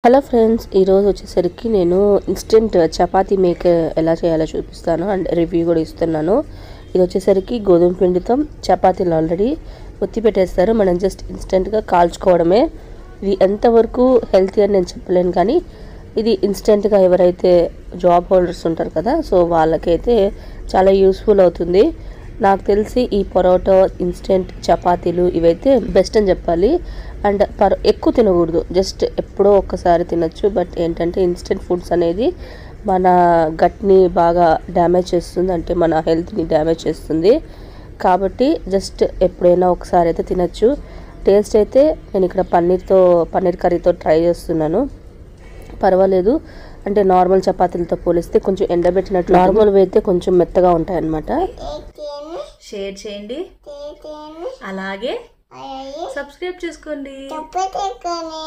hello friends ఈరోజు వచ్చేసరికి నేను ఇన్స్టెంట్ చపాతీ మేక్ ఎలా చేయాలో చూపిస్తాను అండ్ రివ్యూ కూడా ఇస్తున్నాను ఇది వచ్చేసరికి గోధుమ పిండితో చపాతీలు ఆల్రెడీ ఒత్తి పెట్టేస్తారు మనం జస్ట్ ఇన్స్టెంట్గా కాల్చుకోవడమే ఇది ఎంతవరకు హెల్తీ అని నేను చెప్పలేను కానీ ఇది ఇన్స్టెంట్గా ఎవరైతే జాబ్ హోల్డర్స్ ఉంటారు కదా సో వాళ్ళకైతే చాలా యూస్ఫుల్ అవుతుంది నాకు తెలిసి ఈ పొరోటా ఇన్స్టెంట్ చపాతీలు ఇవైతే బెస్ట్ అని చెప్పాలి అండ్ పర్ ఎక్కువ తినకూడదు జస్ట్ ఎప్పుడో ఒక్కసారి తినొచ్చు బట్ ఏంటంటే ఇన్స్టెంట్ ఫుడ్స్ అనేది మన గట్ని బాగా డ్యామేజ్ చేస్తుంది అంటే మన హెల్త్ని డ్యామేజ్ చేస్తుంది కాబట్టి జస్ట్ ఎప్పుడైనా ఒకసారి అయితే తినొచ్చు టేస్ట్ అయితే నేను ఇక్కడ పన్నీర్తో పన్నీర్ కర్రీతో ట్రై చేస్తున్నాను పర్వాలేదు అంటే నార్మల్ చపాతీలతో పోలిస్తే కొంచెం ఎండబెట్టినట్టు నార్మల్ అయితే కొంచెం మెత్తగా ఉంటాయి అన్నమాట షేర్ చేయండి అలాగే సబ్స్క్రైబ్ చేసుకోండి